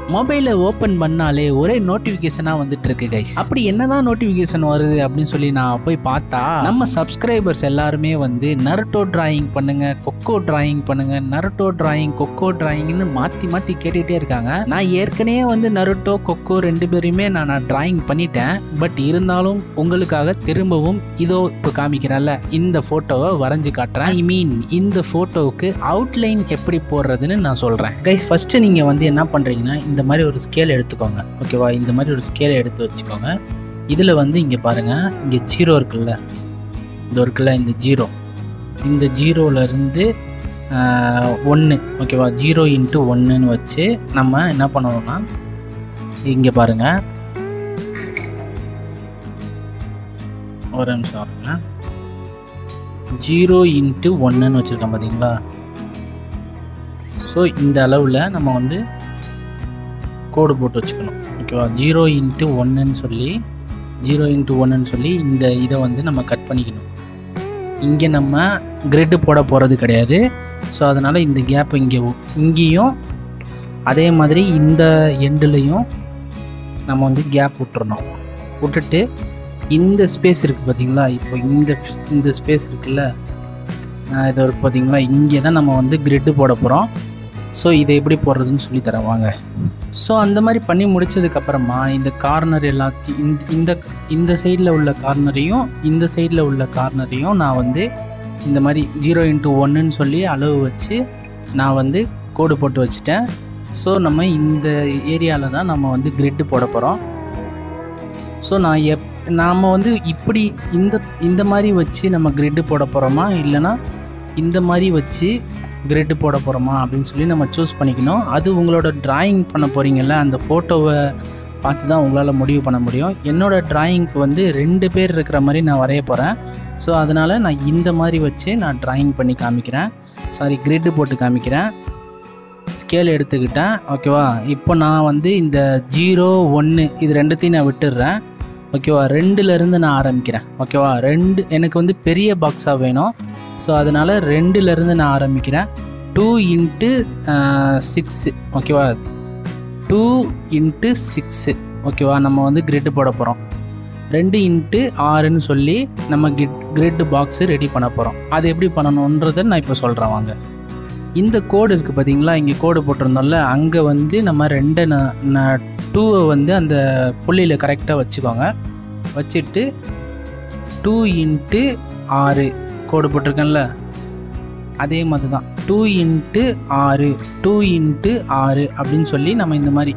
மொபைலை ஓப்பன் பண்ணாலே ஒரே நோட்டிஃபிகேஷனாக வந்துட்டு இருக்கு கைஸ் அப்படி என்னதான் நோட்டிஃபிகேஷன் வருது அப்படின்னு சொல்லி நான் போய் பார்த்தா நம்ம சப்ஸ்கிரைபர்ஸ் எல்லாருமே வந்து நருட்டோ டிராயிங் பண்ணுங்க கொக்கோ டிராயிங் பண்ணுங்க நருட்டோ டிராயிங் கொக்கோ டிராயிங்னு மாற்றி மாற்றி கேட்டுகிட்டே இருக்காங்க நான் ஏற்கனவே வந்து நருட்டோ கொக்கோ ரெண்டு பேரையுமே நான் நான் டிராயிங் பண்ணிட்டேன் பட் இருந்தாலும் உங்களுக்காக திரும்பவும் இதோ இப்போ காமிக்கிறேன்ல இந்த ஃபோட்டோவை வரைஞ்சு காட்டுறேன் ஐ மீன் இந்த ஃபோட்டோவுக்கு அவுட்லைன் எப்படி போடுறதுன்னு நான் சொல்கிறேன் கைஸ் ஃபஸ்ட்டு நீங்கள் வந்து என்ன பண்ணுறீங்கன்னா இந்த மாதிரி ஒரு ஸ்கேல் எடுத்துக்கோங்க ஓகேவா இந்த மாதிரி ஒரு ஸ்கேலை எடுத்து வச்சுக்கோங்க இதில் வந்து இங்கே பாருங்கள் இங்கே ஜீரோ இருக்குல்ல இந்த இருக்குல்ல இந்த ஜீரோ இந்த ஜீரோலேருந்து ஒன்று ஓகேவா ஜீரோ இன்ட்டு ஒன்றுன்னு வச்சு நம்ம என்ன பண்ணணும்னா இங்கே பாருங்கள் ஒரு நிமிஷம் வருங்க ஜீரோ இன்ட்டு ஒன்றுன்னு வச்சுருக்கேன் பார்த்தீங்களா ஸோ இந்த அளவில் நம்ம வந்து கோடு போட்டு வச்சுக்கணும் ஓகேவா ஜீரோ இன்ட்டு ஒன்றுன்னு சொல்லி ஜீரோ இன்ட்டு ஒன்றுன்னு சொல்லி இந்த இதை வந்து நம்ம கட் பண்ணிக்கணும் இங்கே நம்ம கிரிட்டு போட போகிறது கிடையாது ஸோ அதனால் இந்த கேப் இங்கே இங்கேயும் அதே மாதிரி இந்த எண்டுலேயும் நம்ம வந்து கேப் விட்டுறணும் விட்டுட்டு இந்த ஸ்பேஸ் இருக்குது பார்த்தீங்களா இப்போ இந்த இந்த ஸ்பேஸ் இருக்குல்ல இது ஒரு பார்த்தீங்களா இங்கே தான் நம்ம வந்து கிரிட்டு போட போகிறோம் ஸோ இதை எப்படி போடுறதுன்னு சொல்லி தரேன் வாங்க ஸோ அந்த மாதிரி பண்ணி முடிச்சதுக்கப்புறமா இந்த கார்னர் எல்லாத்தையும் இந்த இந்த இந்த சைடில் உள்ள கார்னரையும் இந்த சைடில் உள்ள கார்னரையும் நான் வந்து இந்த மாதிரி ஜீரோ இன்ட்டு ஒன்றுன்னு சொல்லி அளவு வச்சு நான் வந்து கோடு போட்டு வச்சுட்டேன் ஸோ நம்ம இந்த ஏரியாவில் தான் நம்ம வந்து கிரிட்டு போட போகிறோம் ஸோ நான் எப் நாம் வந்து இப்படி இந்த இந்த மாதிரி வச்சு நம்ம கிரிட்டு போட போகிறோமா இல்லைனா இந்த மாதிரி வச்சு கிரிட்டு போட போகிறோமா அப்படின்னு சொல்லி நம்ம சூஸ் பண்ணிக்கணும் அது உங்களோட டிராயிங் பண்ண போகிறீங்கல்ல அந்த ஃபோட்டோவை பார்த்து தான் உங்களால் முடிவு பண்ண முடியும் என்னோடய டிராயிங்க்கு வந்து ரெண்டு பேர் இருக்கிற மாதிரி நான் வரைய போகிறேன் ஸோ அதனால் நான் இந்த மாதிரி வச்சு நான் டிராயிங் பண்ணி காமிக்கிறேன் சாரி கிரிட்டு போட்டு காமிக்கிறேன் ஸ்கேல் எடுத்துக்கிட்டேன் ஓகேவா இப்போ நான் வந்து இந்த ஜீரோ ஒன்று இது ரெண்டுத்தையும் நான் விட்டுடுறேன் ஓகேவா ரெண்டுலேருந்து நான் ஆரம்பிக்கிறேன் ஓகேவா ரெண்டு எனக்கு வந்து பெரிய பாக்ஸாக வேணும் ஸோ அதனால் ரெண்டுலேருந்து நான் ஆரம்பிக்கிறேன் டூ இன்ட்டு சிக்ஸு ஓகேவா டூ இன்ட்டு சிக்ஸு ஓகேவா நம்ம வந்து கிரிட்டு போட போகிறோம் ரெண்டு இன்ட்டு ஆறுன்னு சொல்லி நம்ம கிட் கிரிட் பாக்ஸு ரெடி பண்ண போகிறோம் அது எப்படி பண்ணணுன்றதை நான் இப்போ சொல்கிறேன் வாங்க இந்த கோடு இருக்குது பார்த்தீங்களா இங்கே கோடு போட்டிருந்தோம்ல அங்கே வந்து நம்ம ரெண்டு நான் டூவை வந்து அந்த புள்ளியில் கரெக்டாக வச்சுக்கோங்க வச்சுட்டு டூ இன்ட்டு ஆறு கோடு போட்டிருக்கேன்ல அதே மாதிரி தான் டூ இன்ட்டு ஆறு டூ இன்ட்டு ஆறு அப்படின்னு சொல்லி நம்ம இந்த மாதிரி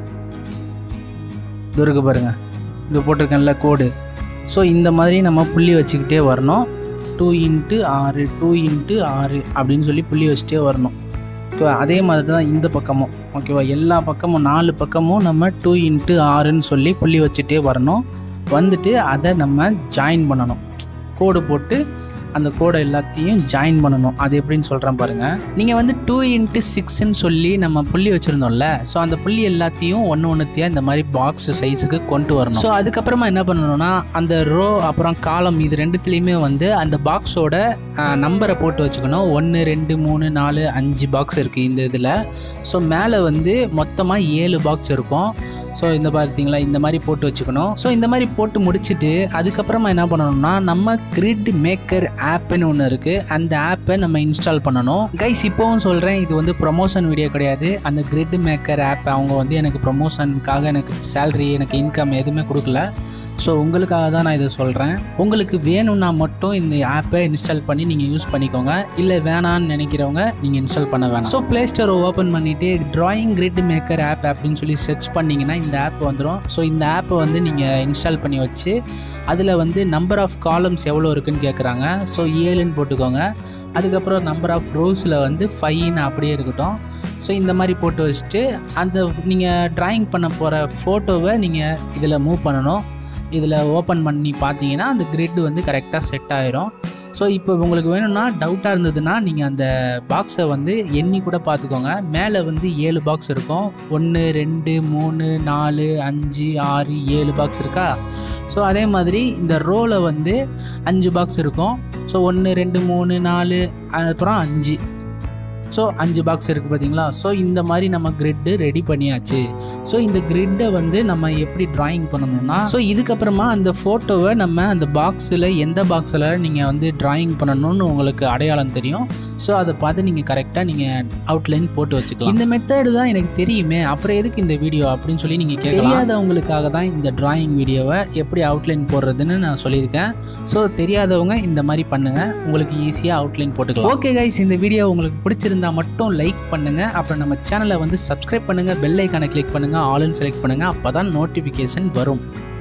இது இருக்கு பாருங்கள் இது போட்டிருக்கேன்ல கோடு ஸோ இந்த மாதிரி நம்ம புள்ளி வச்சுக்கிட்டே வரணும் டூ இன்ட்டு ஆறு டூ இன்ட்டு ஆறு அப்படின்னு சொல்லி புள்ளி வச்சுட்டே வரணும் ஓகேவா அதே மாதிரி தான் இந்த பக்கமும் ஓகேவா எல்லா பக்கமும் நாலு பக்கமும் நம்ம டூ இன்ட்டு ஆறுன்னு சொல்லி புள்ளி வச்சுட்டே வரணும் வந்துட்டு அதை நம்ம ஜாயின் பண்ணணும் கோடு போட்டு அந்த கோடை எல்லாத்தையும் ஜாயின் பண்ணணும் அது எப்படின்னு சொல்கிறேன் பாருங்கள் நீங்கள் வந்து டூ இன்ட்டு சிக்ஸ்ன்னு சொல்லி நம்ம புள்ளி வச்சுருந்தோம்ல ஸோ அந்த புள்ளி எல்லாத்தையும் ஒன்று ஒன்றுத்தையும் இந்த மாதிரி பாக்ஸ் சைஸுக்கு கொண்டு வரணும் ஸோ அதுக்கப்புறமா என்ன பண்ணணும்னா அந்த ரோ அப்புறம் காலம் இது ரெண்டுத்துலேயுமே வந்து அந்த பாக்ஸோட நம்பரை போட்டு வச்சுக்கணும் ஒன்று ரெண்டு மூணு நாலு அஞ்சு பாக்ஸ் இருக்குது இந்த இதில் ஸோ மேலே வந்து மொத்தமாக ஏழு பாக்ஸ் இருக்கும் ஸோ இந்த பார்த்தீங்களா இந்த மாதிரி போட்டு வச்சுக்கணும் ஸோ இந்த மாதிரி போட்டு முடிச்சுட்டு அதுக்கப்புறமா என்ன பண்ணணும்னா நம்ம கிரிட் மேக்கர் ஆப்புன்னு ஒன்று இருக்குது அந்த ஆப்பை நம்ம இன்ஸ்டால் பண்ணணும் கைஸ் இப்போவும் சொல்கிறேன் இது வந்து ப்ரொமோஷன் வீடியோ கிடையாது அந்த கிரிட் மேக்கர் ஆப் அவங்க வந்து எனக்கு ப்ரொமோஷனுக்காக எனக்கு சேல்ரி எனக்கு இன்கம் எதுவுமே கொடுக்கல ஸோ உங்களுக்காக தான் நான் இதை சொல்கிறேன் உங்களுக்கு வேணும்னா மட்டும் இந்த ஆப்பை இன்ஸ்டால் பண்ணி நீங்கள் யூஸ் பண்ணிக்கோங்க இல்லை வேணான்னு நினைக்கிறவங்க நீங்கள் இன்ஸ்டால் பண்ண வேணாம் ஸோ ப்ளே ஸ்டோரை ஓப்பன் பண்ணிவிட்டு ட்ராயிங் கிரிட் மேக்கர் ஆப் அப்படின்னு சொல்லி சர்ச் பண்ணிங்கன்னா இந்த ஆப் வந்துடும் ஸோ இந்த ஆப்பை வந்து நீங்கள் இன்ஸ்டால் பண்ணி வச்சு அதில் வந்து நம்பர் ஆஃப் காலம்ஸ் எவ்வளோ இருக்குன்னு கேட்குறாங்க ஸோ ஏழுன்னு போட்டுக்கோங்க அதுக்கப்புறம் நம்பர் ஆஃப் ரோஸில் வந்து ஃபைன்னு அப்படியே இருக்கட்டும் ஸோ இந்த மாதிரி போட்டு வச்சுட்டு அந்த நீங்கள் ட்ராயிங் பண்ண போகிற ஃபோட்டோவை நீங்கள் இதில் மூவ் பண்ணணும் இதில் ஓப்பன் பண்ணி பார்த்தீங்கன்னா அந்த கிரிட் வந்து கரெக்டாக செட் ஆயிரும் ஸோ இப்போ உங்களுக்கு வேணும்னா டவுட்டாக இருந்ததுன்னா நீங்கள் அந்த பாக்ஸை வந்து எண்ணி கூட பார்த்துக்கோங்க மேலே வந்து ஏழு பாக்ஸ் இருக்கும் ஒன்று ரெண்டு மூணு நாலு அஞ்சு ஆறு ஏழு பாக்ஸ் இருக்கா ஸோ அதே மாதிரி இந்த ரோவில் வந்து அஞ்சு பாக்ஸ் இருக்கும் ஸோ ஒன்று ரெண்டு மூணு நாலு அப்புறம் அஞ்சு ஸோ அஞ்சு பாக்ஸ் இருக்குது பார்த்தீங்களா ஸோ இந்த மாதிரி நம்ம கிரிட்டு ரெடி பண்ணியாச்சு ஸோ இந்த கிரிட்டை வந்து நம்ம எப்படி டிராயிங் பண்ணணும்னா ஸோ இதுக்கப்புறமா அந்த ஃபோட்டோவை நம்ம அந்த பாக்ஸில் எந்த பாக்ஸில் நீங்கள் வந்து டிராயிங் பண்ணணும்னு உங்களுக்கு அடையாளம் தெரியும் ஸோ அதை பார்த்து நீங்கள் கரெக்டாக நீங்கள் அவுட்லைன் போட்டு வச்சுக்கலாம் இந்த மெத்தடு தான் எனக்கு தெரியுமே அப்புறம் எதுக்கு இந்த வீடியோ அப்படின்னு சொல்லி நீங்கள் தெரியாதவங்களுக்காக தான் இந்த டிராயிங் வீடியோவை எப்படி அவுட்லைன் போடுறதுன்னு நான் சொல்லியிருக்கேன் ஸோ தெரியாதவங்க இந்த மாதிரி பண்ணுங்கள் உங்களுக்கு ஈஸியாக அவுட்லைன் போட்டுக்கலாம் ஓகே கைஸ் இந்த வீடியோ உங்களுக்கு பிடிச்சிருந்தா மட்டும் லைக் பண்ணுங்கள் அப்புறம் நம்ம சேனலை வந்து சப்ஸ்கிரைப் பண்ணுங்கள் பெல் ஐக்கானை கிளிக் பண்ணுங்கள் ஆல்னு செலக்ட் பண்ணுங்கள் அப்போ தான் நோட்டிஃபிகேஷன் வரும்